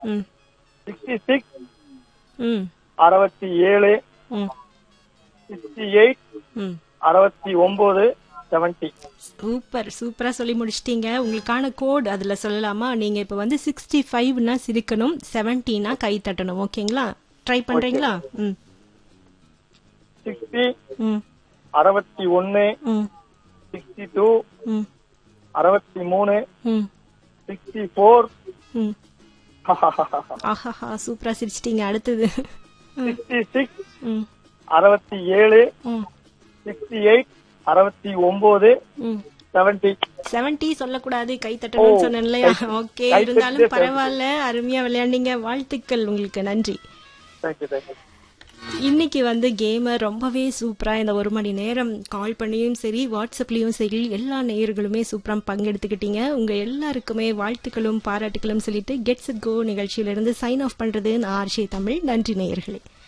ம் sixty six ம் அறுபத்தி ஏழு ம் சிக்ஸ்டி எயிட் ம் அறுபத்தி ஒன்பது செவன்டி சூப்பர் சூப்பரா சொல்லி முடிச்சிட்டீங்க உங்களுக்கான கோட் அதுல சொல்லலாமா நீங்க இப்ப வந்து சிக்ஸ்டி ஃபைவ்னா சிரிக்கணும் செவன்டினா கை தட்டணும் ஓகேங்களா ட்ரை பண்றீங்களா ம் சிக்ஸ்டி ம் அறுபத்தி ஒன்னு ம் சிக்ஸ்டி டூ ம் அறுபத்தி மூணு ம் சிக்ஸ்டி ஃபோர் ம் ஆஹாஹா சூப்பரா சிரிச்சிட்டீங்க அடுத்தது ம் சிக்ஸ்டி சிக்ஸ் ம் அறுபத்தி ஏழு ம் சிக்ஸ்டி எயிட் அறுபத்தி ஒன்பது ம் செவன்டி செவன்டி சொல்லக்கூடாது கை தட்டணும்னு சொன்னேன் இல்லையா ஓகே கை இருந்தாலும் தட்டிட்டு பரவாயில்ல அருமையா விளையாண்டீங்க வாழ்த்துக்கள் உங்களுக்கு நன்றி தேங்க்யூ தேங்க்யூ இன்னைக்கு வந்து கேமர் ரொம்பவே சூப்பரா இந்த ஒரு மணி நேரம் கால் பண்ணியும் சரி வாட்ஸ்அப்லயும் சரி எல்லா நேயர்களுமே சூப்பரா பங்கெடுத்துக்கிட்டீங்க உங்க எல்லாருக்குமே வாழ்த்துக்களும் பாராட்டுகளும் சொல்லிட்டு கெட்ஸ் கோ நிகழ்ச்சியிலிருந்து சைன் ஆஃப் பண்றது நான் ஆர்ஷே தமிழ் நன்றி நேயர்களே